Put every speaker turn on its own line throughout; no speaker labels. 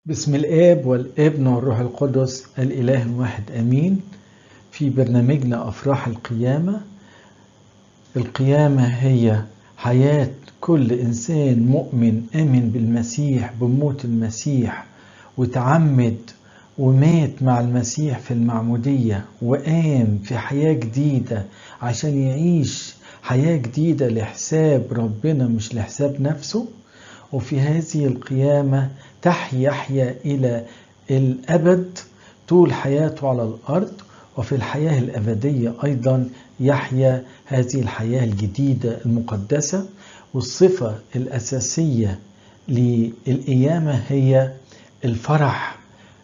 بسم الآب والابن والروح القدس الإله الواحد آمين في برنامجنا أفراح القيامة القيامة هي حياة كل إنسان مؤمن آمن بالمسيح بموت المسيح وتعمد ومات مع المسيح في المعمودية وقام في حياة جديدة عشان يعيش حياة جديدة لحساب ربنا مش لحساب نفسه وفي هذه القيامة تحيا يحيا إلى الأبد طول حياته على الأرض وفي الحياة الأبدية أيضا يحيا هذه الحياة الجديدة المقدسة والصفة الأساسية للقيامة هي الفرح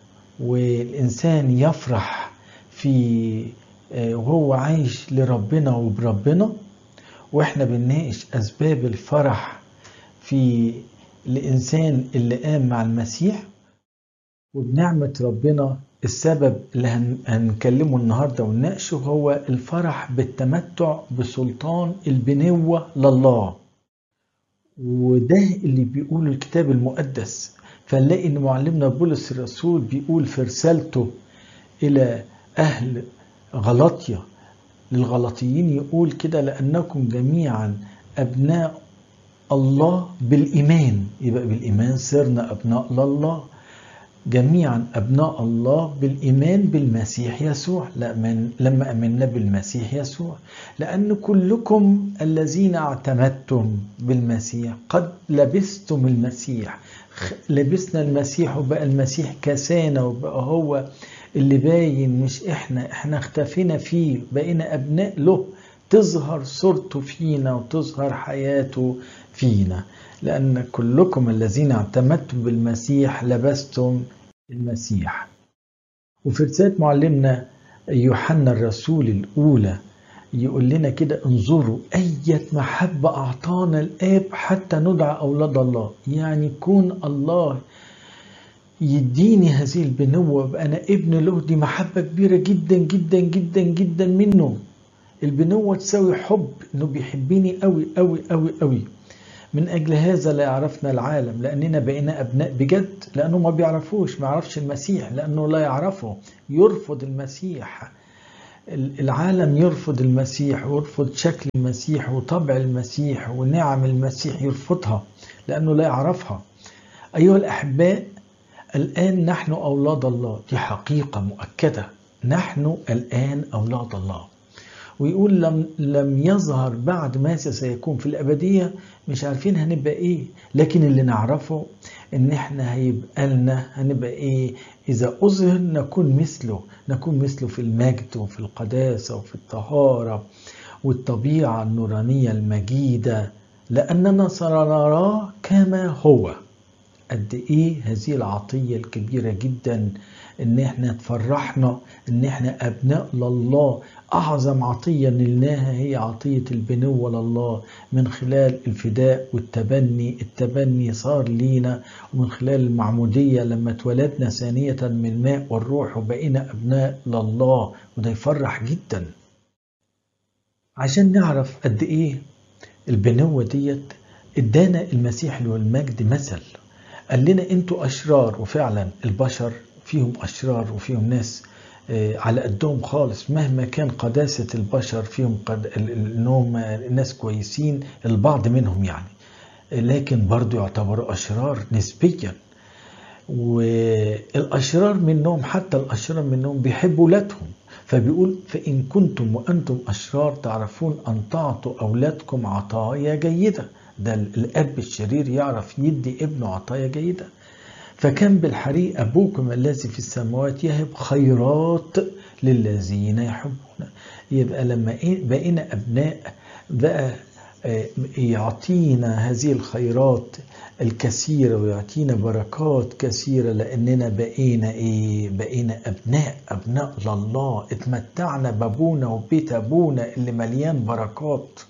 والإنسان يفرح في وهو عايش لربنا وبربنا واحنا بنناقش أسباب الفرح في الإنسان اللي قام مع المسيح وبنعمة ربنا السبب اللي هنكلمه النهاردة ونناقشه هو الفرح بالتمتع بسلطان البنوة لله وده اللي بيقول الكتاب المقدس فنلاقي ان معلمنا بولس الرسول بيقول في رسالته الى اهل غلطية للغلطيين يقول كده لانكم جميعا ابناء الله بالإيمان يبقى بالإيمان صرنا أبناء لله جميعا أبناء الله بالإيمان بالمسيح يسوع لما أمنا بالمسيح يسوع لأن كلكم الذين اعتمدتم بالمسيح قد لبستم المسيح لبسنا المسيح وبقى المسيح كسانا وبقى هو اللي باين مش احنا احنا اختفينا فيه بقينا أبناء له تظهر صورته فينا وتظهر حياته فينا لأن كلكم الذين اعتمدتم بالمسيح لبستم المسيح وفي رسالة معلمنا يوحنا الرسول الأولى يقول لنا كده انظروا أية محبة أعطانا الآب حتى ندعى أولاد الله يعني يكون الله يديني هذه البنوة وابقى أنا ابن له دي محبة كبيرة جدا جدا جدا جدا منه البنوة تساوي حب انه بيحبني قوي قوي قوي قوي من اجل هذا لا يعرفنا العالم لاننا بقينا ابناء بجد لانه ما بيعرفوش ما يعرفش المسيح لانه لا يعرفه يرفض المسيح العالم يرفض المسيح ويرفض شكل المسيح وطبع المسيح ونعم المسيح يرفضها لانه لا يعرفها ايها الاحباء الان نحن اولاد الله دي حقيقه مؤكده نحن الان اولاد الله ويقول لم لم يظهر بعد ماذا سيكون في الأبدية مش عارفين هنبقى إيه لكن اللي نعرفه إن إحنا هيبقى لنا هنبقى إيه إذا أظهر نكون مثله نكون مثله في المجد وفي القداسة وفي الطهارة والطبيعة النورانية المجيدة لأننا سنراه كما هو قد إيه هذه العطية الكبيرة جدا إن إحنا تفرحنا إن إحنا أبناء لله أعظم عطية نلناها هي عطية البنوة لله من خلال الفداء والتبني التبني صار لينا ومن خلال المعمودية لما اتولدنا ثانية من الماء والروح وبقينا أبناء لله وده يفرح جدا عشان نعرف قد إيه البنوة ديت ادانا المسيح له المجد مثل قال لنا انتوا أشرار وفعلا البشر فيهم أشرار وفيهم ناس على قدهم خالص مهما كان قداسة البشر فيهم قد انهم ناس كويسين البعض منهم يعني لكن برضو يعتبروا أشرار نسبيا والأشرار منهم حتى الأشرار منهم بيحبوا ولادهم فبيقول فإن كنتم وأنتم أشرار تعرفون أن تعطوا أولادكم عطايا جيدة ده الأب الشرير يعرف يدي ابنه عطايا جيدة فكم بالحري أبوكم الذي في السماوات يهب خيرات للذين يحبون يبقى لما بقينا أبناء بقى يعطينا هذه الخيرات الكثيرة ويعطينا بركات كثيرة لأننا بقينا إيه؟ بقينا أبناء أبناء لله اتمتعنا بابونا وبيت أبونا اللي مليان بركات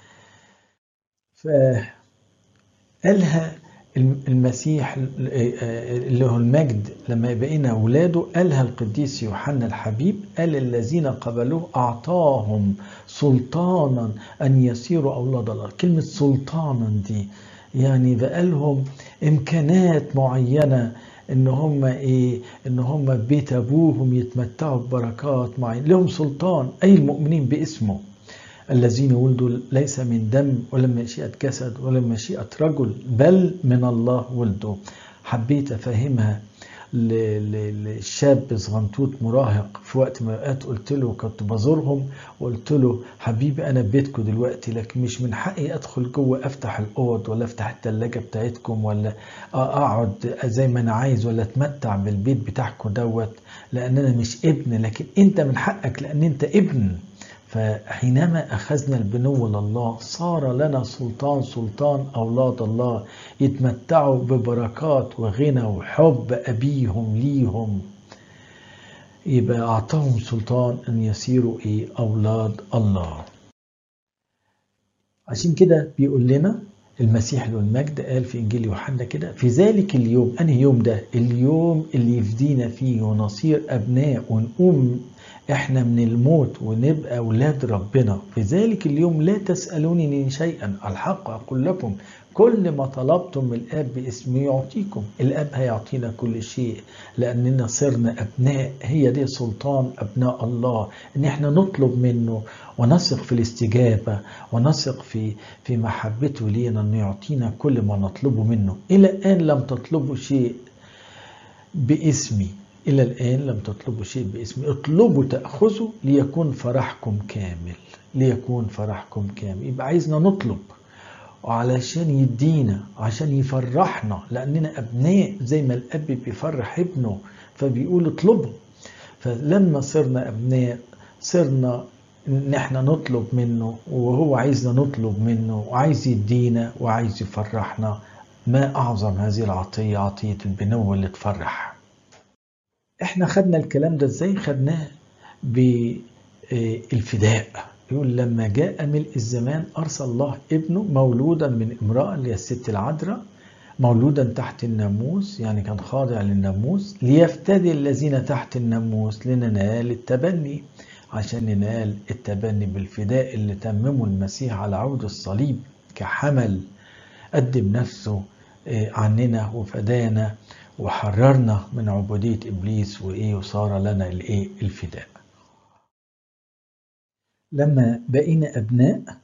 فقالها المسيح اللي هو المجد لما بقينا اولاده قالها القديس يوحنا الحبيب قال الذين قبلوه اعطاهم سلطانا ان يصيروا اولاد الله كلمه سلطانا دي يعني بقى لهم امكانات معينه ان هم ايه ان هم بيت ابوهم يتمتعوا ببركات معين لهم سلطان اي المؤمنين باسمه الذين ولدوا ليس من دم ولا من مشيئة جسد ولا من مشيئة رجل بل من الله ولدوا حبيت أفهمها للشاب صغنطوط مراهق في وقت من الأوقات قلت له كنت بزورهم وقلت له حبيبي أنا بيتكم دلوقتي لكن مش من حقي أدخل جوه أفتح الأوض ولا أفتح التلاجة بتاعتكم ولا أقعد زي ما أنا عايز ولا أتمتع بالبيت بتاعكم دوت لأن أنا مش ابن لكن أنت من حقك لأن أنت ابن فحينما أخذنا البنو لله صار لنا سلطان سلطان أولاد الله يتمتعوا ببركات وغنى وحب أبيهم ليهم يبقى أعطاهم سلطان أن يصيروا إيه أولاد الله عشان كده بيقول لنا المسيح له المجد قال في إنجيل يوحنا كده في ذلك اليوم أنهي يوم ده اليوم اللي يفدينا فيه ونصير أبناء ونقوم احنا من الموت ونبقى اولاد ربنا في ذلك اليوم لا تسالونني شيئا الحق اقول لكم كل ما طلبتم من الاب باسمه يعطيكم الاب هيعطينا كل شيء لاننا صرنا ابناء هي دي سلطان ابناء الله ان احنا نطلب منه ونثق في الاستجابه ونثق في في محبته لينا انه يعطينا كل ما نطلبه منه الى الان لم تطلبوا شيء باسمي إلى الآن لم تطلبوا شيء باسمي اطلبوا تأخذوا ليكون فرحكم كامل ليكون فرحكم كامل يبقى عايزنا نطلب وعلشان يدينا عشان يفرحنا لأننا أبناء زي ما الأب بيفرح ابنه فبيقول اطلبوا فلما صرنا أبناء صرنا ان احنا نطلب منه وهو عايزنا نطلب منه وعايز يدينا وعايز يفرحنا ما اعظم هذه العطيه عطيه البنو اللي تفرح احنا خدنا الكلام ده ازاي خدناه بالفداء يقول لما جاء ملء الزمان ارسل الله ابنه مولودا من امراه اللي هي الست العذراء مولودا تحت الناموس يعني كان خاضع للناموس ليفتدي الذين تحت الناموس لننال التبني عشان ننال التبني بالفداء اللي تممه المسيح على عود الصليب كحمل قدم نفسه عننا وفدانا وحررنا من عبودية إبليس وإيه وصار لنا الإيه الفداء لما بقينا أبناء